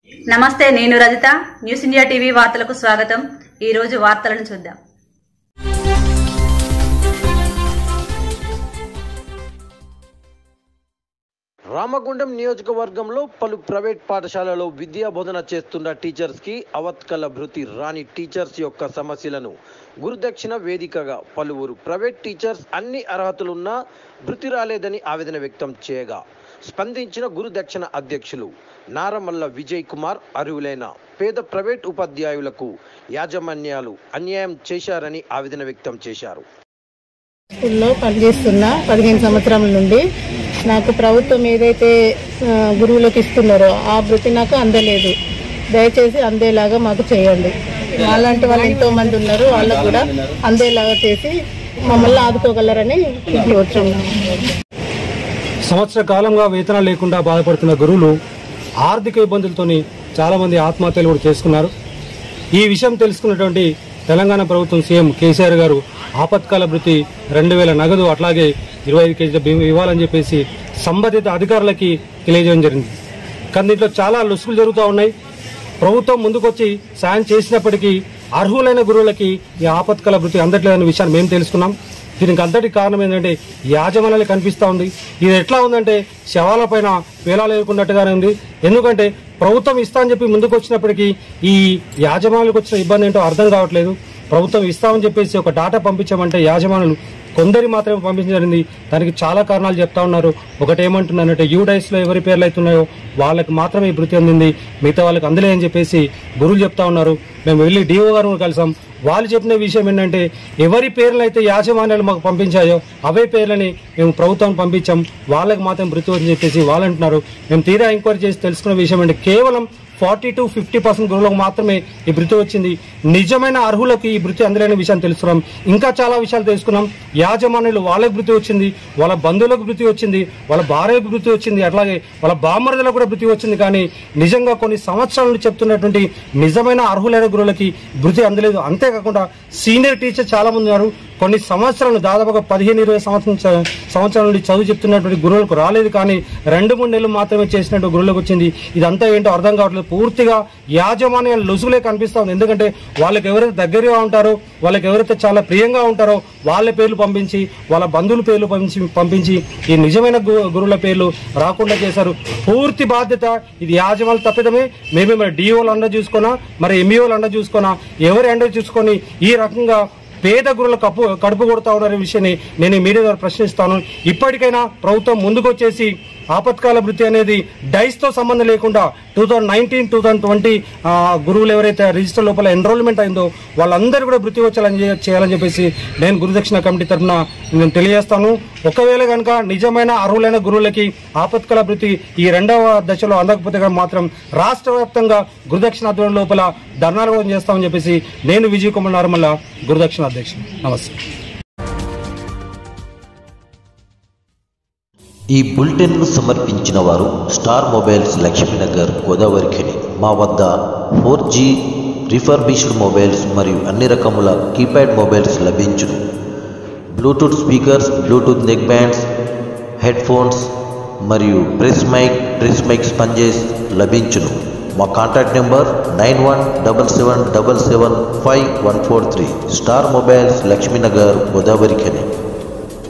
నమస్తే నేను Rajitha news India TV వార్తలకు స్వాగతం ఈ రోజు వార్తలను చూద్దాం రామగుండం నియోజకవర్గంలో పలు ప్రైవేట్ పాఠశాలలో విద్యా బోధన చేస్తున్న టీచర్స్ కి అవత్కల భృతి రాని టీచర్స్ యొక్క సమస్యలను గురుదక్షిణ వేదికగా పలువురు ప్రైవేట్ టీచర్స్ అన్ని అర్హతలున్నా భృతి రాలేదని ఆవేదన వ్యక్తం చేయగా స్పందించిన గురుదక్షిణ అధ్యక్షులు నారమల్ల విజయ్ కుమార్ అర్హులైన పేద ప్రైవేట్ ఉపాధ్యాయులకు యాజమాన్యాలు అన్యాయం చేశారని ఆవేదన వ్యక్తం చేశారు స్కూల్లో పనిచేస్తున్నా పదిహేను సంవత్సరాల నుండి నాకు ప్రభుత్వం ఏదైతే ఆ, గురువులకు ఇస్తున్నారో ఆ వృత్తి నాకు అందలేదు దయచేసి అందేలాగా మాకు చేయండి అలాంటి వాళ్ళు ఎంతో మంది ఉన్నారు వాళ్ళకు కూడా అందేలాగా చేసి మమ్మల్ని ఆదుకోగలరని కోరుచున్నాం సంవత్సర కాలంగా వేతనాలు లేకుండా బాధపడుతున్న గురువులు ఆర్థిక ఇబ్బందులతోని చాలా మంది ఆత్మహత్యలు కూడా చేసుకున్నారు ఈ విషయం తెలుసుకున్నటువంటి తెలంగాణ ప్రభుత్వం సీఎం కేసీఆర్ గారు ఆపత్కాల భృతి రెండు వేల నగదు అట్లాగే ఇరవై ఐదు కేజీల బియ్యం ఇవ్వాలని చెప్పేసి సంబంధిత అధికారులకి తెలియజేయడం జరిగింది కానీ దీంట్లో చాలా లొసుగులు జరుగుతూ ఉన్నాయి ప్రభుత్వం ముందుకొచ్చి సాయం చేసినప్పటికీ అర్హులైన గురువులకి ఈ ఆపత్కాల భృతి అందట్లేదనే విషయాన్ని మేము తెలుసుకున్నాం దీనికి అంతటి కారణం ఏంటంటే యాజమాన్యాలు కనిపిస్తూ ఉంది ఇది ఎట్లా ఉందంటే శవాల పైన వేలాలు ఎదుర్కొన్నట్టుగానే ఉంది ఎందుకంటే ప్రభుత్వం ఇస్తా అని చెప్పి ముందుకు వచ్చినప్పటికీ ఈ యాజమాన్యాలకు వచ్చిన ఇబ్బంది ఏంటో అర్థం కావట్లేదు ప్రభుత్వం ఇస్తామని చెప్పేసి ఒక డాటా పంపించామంటే యాజమానులు కొందరి మాత్రమే పంపించడం జరిగింది దానికి చాలా కారణాలు చెప్తా ఉన్నారు ఒకటి ఏమంటున్నారంటే యూడైస్ లో ఎవరి పేర్లు అవుతున్నాయో వాళ్ళకి మాత్రమే ఈ భృతి అందింది మిగతా వాళ్ళకి అందలే అని చెప్పేసి గురువులు చెప్తా ఉన్నారు మేము వెళ్ళి డిఓ గారు కలిసాం వాళ్ళు చెప్పిన విషయం ఏంటంటే ఎవరి పేర్లు అయితే యాజమాన్యాలు మాకు పంపించాయో అవే పేర్లని మేము ప్రభుత్వం పంపించాం వాళ్ళకి మాత్రం భృతి అని చెప్పేసి వాళ్ళు అంటున్నారు మేము తీరా ఎంక్వైరీ చేసి తెలుసుకున్న విషయం అంటే కేవలం ఫార్టీ టు ఫిఫ్టీ పర్సెంట్ గురువులకు మాత్రమే ఈ భృతి వచ్చింది నిజమైన అర్హులకు ఈ భృతి అందలేని విషయాన్ని తెలుసుకున్నాం ఇంకా చాలా విషయాలు తెలుసుకున్నాం యాజమాన్యులు వాళ్ళకి భృతి వచ్చింది వాళ్ళ బంధువులకు భృతి వచ్చింది వాళ్ళ భార్యకు భృతి వచ్చింది అట్లాగే వాళ్ళ బామ్మరుదులకు కూడా భృతి వచ్చింది కానీ నిజంగా కొన్ని సంవత్సరాల నుండి చెప్తున్నటువంటి నిజమైన అర్హులైన గురువులకి భృతి అందలేదు అంతేకాకుండా సీనియర్ టీచర్ చాలా మంది ఉన్నారు కొన్ని సంవత్సరాలు దాదాపుగా పదిహేను ఇరవై సంవత్సరం సంవత్సరాల నుండి చదువు చెప్తున్నటువంటి గురువులకు రాలేదు కానీ రెండు మూడు నెలలు మాత్రమే చేసినట్టు గురువులకు వచ్చింది ఇదంతా ఏంటో అర్థం కావట్లేదు పూర్తిగా యాజమాన్యాలు లొసుగులే కనిపిస్తా ఉంది ఎందుకంటే వాళ్ళకి ఎవరైతే దగ్గరగా ఉంటారో వాళ్ళకి ఎవరైతే చాలా ప్రియంగా ఉంటారో వాళ్ళ పేర్లు పంపించి వాళ్ళ బంధువుల పేర్లు పంపించి పంపించి ఈ నిజమైన గు- గురువుల పేర్లు రాకుండా చేశారు పూర్తి బాధ్యత ఇది యాజమాన్య తప్పిదమే మేమే మరి డిఓలు అండ చూసుకున్నా మరి ఎంఈఓలు అండ చూసుకున్నా ఎవరి అండ చూసుకొని ఈ రకంగా పేద గురుల కప్పు కడుపు కొడతా ఉన్నారనే విషయాన్ని నేను ఈ మీడియా ద్వారా ప్రశ్నిస్తాను ఇప్పటికైనా ప్రభుత్వం ముందుకొచ్చేసి ఆపత్కాల వృత్తి అనేది డైస్ తో సంబంధం లేకుండా two thousand nineteen two thousand twenty గురువులు ఎవరైతే రిజిస్టర్ లోపల ఎన్రోల్మెంట్ అయిందో వాళ్ళందరూ కూడా వృత్తి వచ్చేయాలని చే- చేయాలని చెప్పేసి నేను గురుదక్షిణ కమిటీ తరఫున నేను తెలియజేస్తాను ఒకవేళ కనుక నిజమైన అర్హులైన గురువులకి ఆపత్కాల వృత్తి ఈ రెండవ దశలో అందకపోతే కనుక మాత్రం రాష్ట్ర వ్యాప్తంగా గురుదక్షిణ ఆధ్వర్యం లోపల ధర్నాలు కూడా చేస్తామని చెప్పేసి నేను విజయ్ కుమార్ నార్మల్ల గురుదక్షిణ అధ్యక్షుడు నమస్తే ఈ బులెటిన్ను సమర్పించిన వారు star mobiles Lakshminagar Godavarikhani మా వద్ద ఫోర్ జీ రిఫర్బిష్డ్ మొబైల్స్ మరియు అన్ని రకముల కీప్యాడ్ మొబైల్స్ లభించును Bluetooth speakers Bluetooth neckbands headphones మరియు press mic press mic sponges లభించును మా contact number nine one double seven double seven five one four three star mobiles Lakshminagar Godavarikhani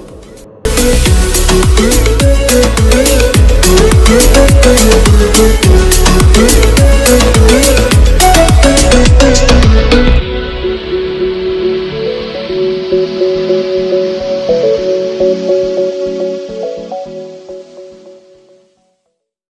Thank you.